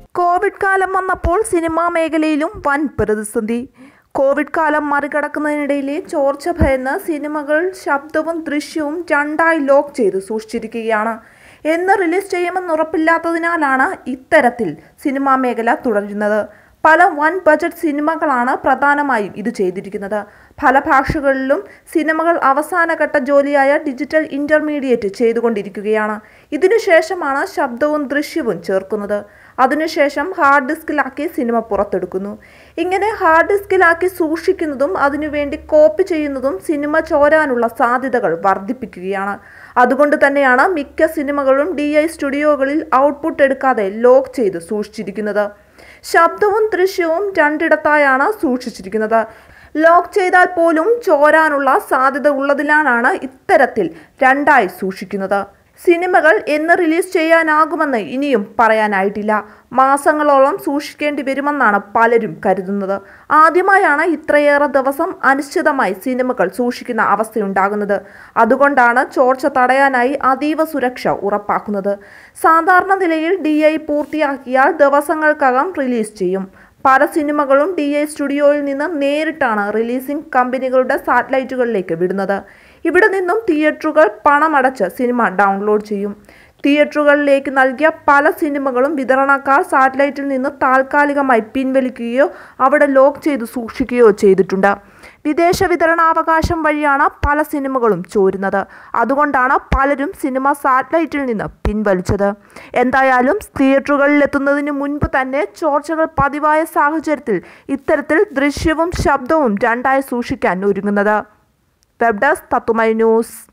Covid കാലം വന്നപ്പോൾ cinema മേഖലയിലും വൻ പ്രതിസന്ധി കോവിഡ് കാലം മറികടക്കുന്നതിനിടയിലെ ചോർച്ച ഭയന്ന് സിനിമകൾ ശബ്ദവും ദൃശ്യവും രണ്ടായി ലോക്ക് ചെയ്ത് സൂക്ഷിച്ചിരിക്കുകയാണ് എന്ന് റിലീസ് ചെയ്യുമെന്ന് ഉറപ്പില്ലാത്തതിനാലാണ് ഇത്തരത്തിൽ സിനിമാ മേഖല തുടരുന്നത് പല വൻ ബജറ്റ് സിനിമകളാണ് പ്രധാനമായും ഇത് ചെയ്തിരിക്കുന്നത് പല ഭാഷകളിലും സിനിമകൾ അവസാനഘട്ട ജോലിയായ ഡിജിറ്റൽ ഇന്റർമീഡിയറ്റ് ചെയ്തുകൊണ്ടിരിക്കുകയാണ് ഇതിനുശേഷമാണ് ശബ്ദവും ദൃശ്യവും ചേർക്കുന്നത് അതിനുശേഷം ഹാർഡ് ഡിസ്കിലാക്കി സിനിമ പുറത്തെടുക്കുന്നു ഇങ്ങനെ ഹാർഡ് ഡിസ്കിലാക്കി സൂക്ഷിക്കുന്നതും അതിനുവേണ്ടി കോപ്പി ചെയ്യുന്നതും സിനിമ ചോരാനുള്ള സാധ്യതകൾ വർദ്ധിപ്പിക്കുകയാണ് അതുകൊണ്ട് തന്നെയാണ് മിക്ക സിനിമകളും ഡി ഐ സ്റ്റുഡിയോകളിൽ ഔട്ട്പുട്ട് എടുക്കാതെ ലോക്ക് ചെയ്ത് സൂക്ഷിച്ചിരിക്കുന്നത് ശബ്ദവും ദൃശ്യവും രണ്ടിടത്തായാണ് സൂക്ഷിച്ചിരിക്കുന്നത് ലോക്ക് ചെയ്താൽ പോലും ചോരാനുള്ള സാധ്യത ഉള്ളതിനാലാണ് ഇത്തരത്തിൽ രണ്ടായി സൂക്ഷിക്കുന്നത് സിനിമകൾ എന്ന് റിലീസ് ചെയ്യാനാകുമെന്ന് ഇനിയും പറയാനായിട്ടില്ല മാസങ്ങളോളം സൂക്ഷിക്കേണ്ടി വരുമെന്നാണ് പലരും കരുതുന്നത് ആദ്യമായാണ് ഇത്രയേറെ ദിവസം അനിശ്ചിതമായി സിനിമകൾ സൂക്ഷിക്കുന്ന അവസ്ഥയുണ്ടാകുന്നത് അതുകൊണ്ടാണ് ചോർച്ച തടയാനായി അതീവ സുരക്ഷ ഉറപ്പാക്കുന്നത് സാധാരണ നിലയിൽ ഡി ഐ പൂർത്തിയാക്കിയാൽ ദിവസങ്ങൾക്കകം റിലീസ് ചെയ്യും പല സിനിമകളും ഡി ഐ സ്റ്റുഡിയോയിൽ നിന്ന് നേരിട്ടാണ് റിലീസിംഗ് കമ്പനികളുടെ സാറ്റലൈറ്റുകളിലേക്ക് വിടുന്നത് ഇവിടെ നിന്നും തിയേറ്ററുകൾ പണമടച്ച് സിനിമ ഡൗൺലോഡ് ചെയ്യും തിയേറ്ററുകളിലേക്ക് നൽകിയ പല സിനിമകളും വിതരണക്കാർ സാറ്റലൈറ്റിൽ നിന്ന് താൽക്കാലികമായി പിൻവലിക്കുകയോ അവിടെ ലോക്ക് ചെയ്ത് സൂക്ഷിക്കുകയോ ചെയ്തിട്ടുണ്ട് വിദേശ വിതരണാവകാശം വഴിയാണ് പല സിനിമകളും ചോരുന്നത് അതുകൊണ്ടാണ് പലരും സിനിമ സാറ്റലൈറ്റിൽ നിന്ന് പിൻവലിച്ചത് എന്തായാലും തിയേറ്ററുകളിൽ എത്തുന്നതിന് മുൻപ് തന്നെ ചോർച്ചകൾ പതിവായ സാഹചര്യത്തിൽ ഇത്തരത്തിൽ ദൃശ്യവും ശബ്ദവും രണ്ടായി സൂക്ഷിക്കാൻ ഒരുങ്ങുന്നത് വെബ് ഡെസ്ക് തത്തുമൈ ന്യൂസ്